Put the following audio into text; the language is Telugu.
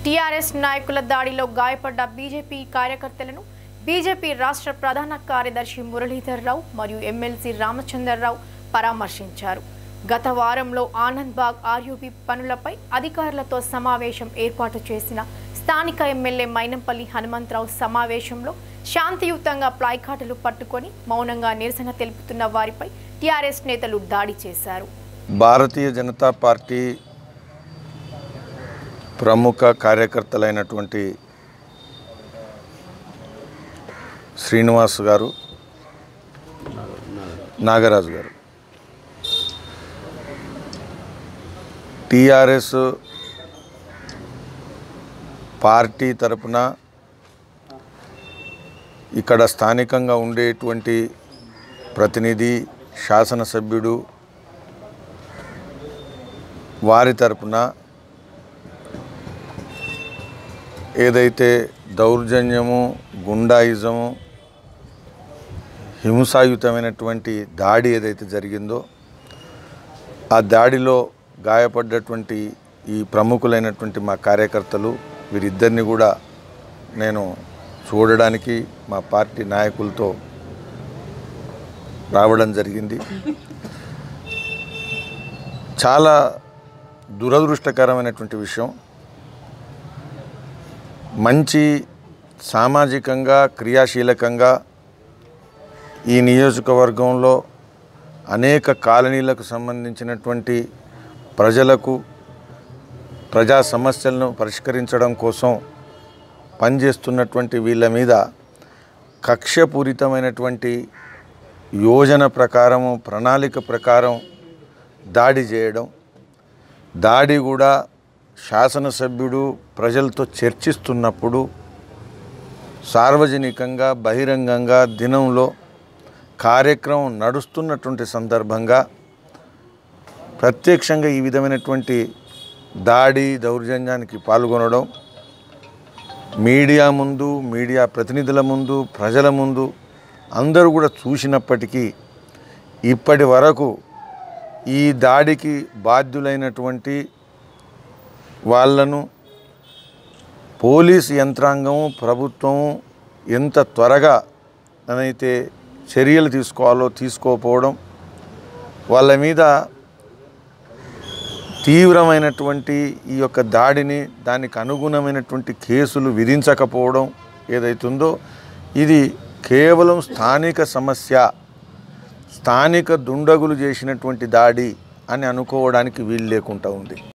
టీఆర్ఎస్ నాయకుల దాడిలో గాయపడ్డ బీజేపీ కార్యకర్తలను బీజేపీ రాష్ట్ర ప్రధాన కార్యదర్శి మురళీధర్ రావు మరియు ఎమ్మెల్సీ రామచంద్రరావు పరామర్శించారు గత వారంలో ఆనంద్ బాగ్ ఆర్యూబీ పనులపై అధికారులతో సమావేశం ఏర్పాటు చేసిన స్థానిక ఎమ్మెల్యే మైనంపల్లి హనుమంతరావు సమావేశంలో శాంతియుతంగా ప్లాయ్కాటులు పట్టుకొని మౌనంగా నిరసన తెలుపుతున్న వారిపై టీఆర్ఎస్ నేతలు దాడి చేశారు భారతీయ జనతా పార్టీ ప్రముఖ కార్యకర్తలైనటువంటి శ్రీనివాస్ గారు నాగరాజు గారు టిఆర్ఎస్ పార్టీ తరపున ఇక్కడ స్థానికంగా ఉండేటువంటి ప్రతినిధి శాసనసభ్యుడు వారి తరపున ఏదైతే దౌర్జన్యము గుండాయిజము హింసాయుతమైనటువంటి దాడి ఏదైతే జరిగిందో ఆ దాడిలో గాయపడ్డటువంటి ఈ ప్రముఖులైనటువంటి మా కార్యకర్తలు వీరిద్దరిని కూడా నేను చూడడానికి మా పార్టీ నాయకులతో రావడం జరిగింది చాలా దురదృష్టకరమైనటువంటి విషయం మంచి సామాజికంగా క్రియాశీలకంగా ఈ నియోజకవర్గంలో అనేక కాలనీలకు సంబంధించినటువంటి ప్రజలకు ప్రజా సమస్యలను పరిష్కరించడం కోసం పనిచేస్తున్నటువంటి వీళ్ళ మీద కక్షపూరితమైనటువంటి యోజన ప్రకారము ప్రణాళిక ప్రకారం దాడి చేయడం దాడి కూడా శాసనసభ్యుడు ప్రజలతో చర్చిస్తున్నప్పుడు సార్వజనికంగా బహిరంగంగా దినంలో కార్యక్రమం నడుస్తున్నటువంటి సందర్భంగా ప్రత్యక్షంగా ఈ విధమైనటువంటి దాడి దౌర్జన్యానికి పాల్గొనడం మీడియా ముందు మీడియా ప్రతినిధుల ముందు ప్రజల ముందు అందరూ కూడా చూసినప్పటికీ ఇప్పటి వరకు ఈ దాడికి బాధ్యులైనటువంటి వాళ్ళను పోలీస్ యంత్రాంగం ప్రభుత్వం ఎంత త్వరగా అయితే చర్యలు తీసుకోవాలో తీసుకోకపోవడం వాళ్ళ మీద తీవ్రమైనటువంటి ఈ యొక్క దాడిని దానికి అనుగుణమైనటువంటి కేసులు విధించకపోవడం ఏదైతుందో ఇది కేవలం స్థానిక సమస్య స్థానిక దుండగులు చేసినటువంటి దాడి అని అనుకోవడానికి వీలు లేకుండా ఉంది